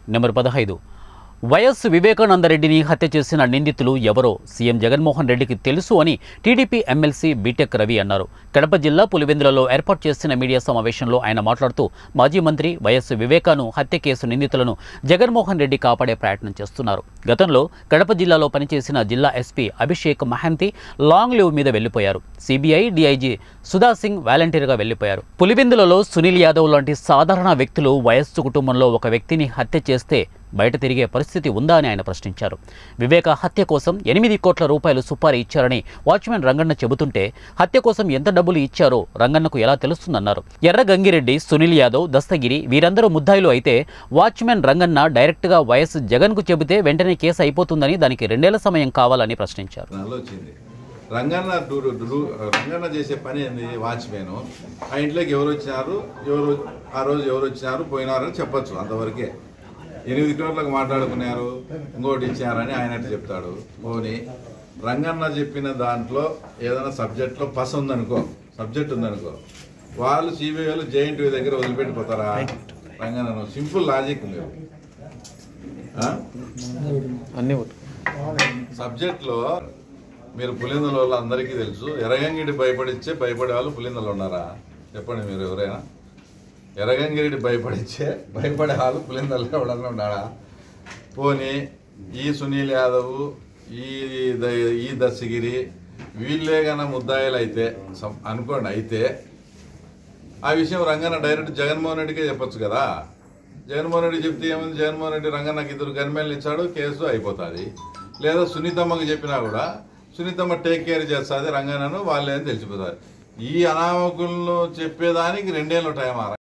Number పదహైదు YS వివేకానందరెడ్డిని హత్య చేసిన నిందితులు ఎవరో సీఎం జగన్మోహన్ రెడ్డికి తెలుసు అని టీడీపీ ఎమ్మెల్సీ బీటెక్ రవి అన్నారు కడప జిల్లా పులివెందులలో ఏర్పాటు చేసిన మీడియా సమావేశంలో ఆయన మాట్లాడుతూ మాజీ మంత్రి వైఎస్ వివేకాను హత్య కేసు నిందితులను జగన్మోహన్ రెడ్డి కాపాడే ప్రయత్నం చేస్తున్నారు గతంలో కడప జిల్లాలో పనిచేసిన జిల్లా SP Abhishek Mohanty long leave మీద వెళ్లిపోయారు సిబిఐ డీఐజీ సుధా సింగ్ వాలంటీర్గా వెళ్లిపోయారు పులివెందులలో సునీల్ యాదవ్ లాంటి సాధారణ వ్యక్తులు వయస్సు కుటుంబంలో ఒక వ్యక్తిని హత్య చేస్తే బయట తిరిగే పరిస్థితి ఉందా అని ఆయన ప్రశ్నించారు వివేక హత్య కోసం ఎనిమిది కోట్ల రూపాయలు సుపారీ ఇచ్చారని వాచ్మెన్ రంగన్న చెబుతుంటే హత్య కోసం ఎంత డబ్బులు ఇచ్చారో రంగన్నకు ఎలా తెలుస్తుందన్నారు ఎర్ర గంగిరెడ్డి సునీల్ యాదవ్ దస్తగిరి వీరందరూ ముద్దాయిలు అయితే వాచ్మెన్ రంగన్న డైరెక్ట్గా వైఎస్ జగన్కు చెబితే వెంటనే కేసు అయిపోతుందని దానికి రెండేళ్ల సమయం కావాలని ప్రశ్నించారు దానిలో వచ్చింది రంగన్న డు- డు- డు- రంగన్న చేసే పని ఏంది వాచ్మెన్ ఆ ఇంట్లోకి ఎవరు వచ్చినారు ఎవరు ఆ రోజు ఎవరు వచ్చినారు పోయినారు అని చెప్పొచ్చు అంతవరకే ఎనిమిది కోట్లకు మాట్లాడుకున్నారు ఇంకోటి ఇచ్చారని ఆయన అట్లా చెప్తాడు పోని రంగన్న చెప్పిన దాంట్లో ఏదైనా సబ్జెక్ట్లో పస ఉందనుకో సబ్జెక్ట్ ఉందనుకో వాళ్ళు సిబిఐలు జేఎన్టీ దగ్గర వదిలిపెట్టిపోతారా రంగన్న సింపుల్ లాజిక్ ఉంది ఆ? అన్ని సబ్జెక్ట్లో మీరు పులిందల వాళ్ళు అందరికీ తెలుసు ఎర్రగంగిడి భయపడిచ్చే భయపడే వాళ్ళు పులిందలు ఉన్నారా చెప్పండి మీరు ఎవరైనా ఎర్రగంగిరెడ్డి భయపడిచ్చే భయపడే వాళ్ళు పులిందల్లో ఎవడన్నా ఉన్నాడా పోనీ ఈ సునీల్ యాదవ్ ఈ ద- ఈ దర్శగిరి వీళ్ళే గన ముద్దాయిలు అయితే సం- అనుకోండి అయితే ఆ విషయం రంగన్న డైరెక్ట్ జగన్మోహన్ రెడ్డికే చెప్పొచ్చు కదా జగన్మోహన్ రెడ్డి చెప్తే ఏముంది జగన్మోహన్ రెడ్డి రంగన్నకి ఇద్దరు గన్మేలు ఇచ్చాడు కేసు అయిపోతుంది లేదా సునీతమ్మకి చెప్పినా కూడా సునీతమ్మ టేక్ కేర్ చేస్తుంది రంగన్నను వాళ్ళే అని తెలిసిపోతుంది ఈ అనామకులను చెప్పేదానికి రెండేళ్ళు టైం ఆ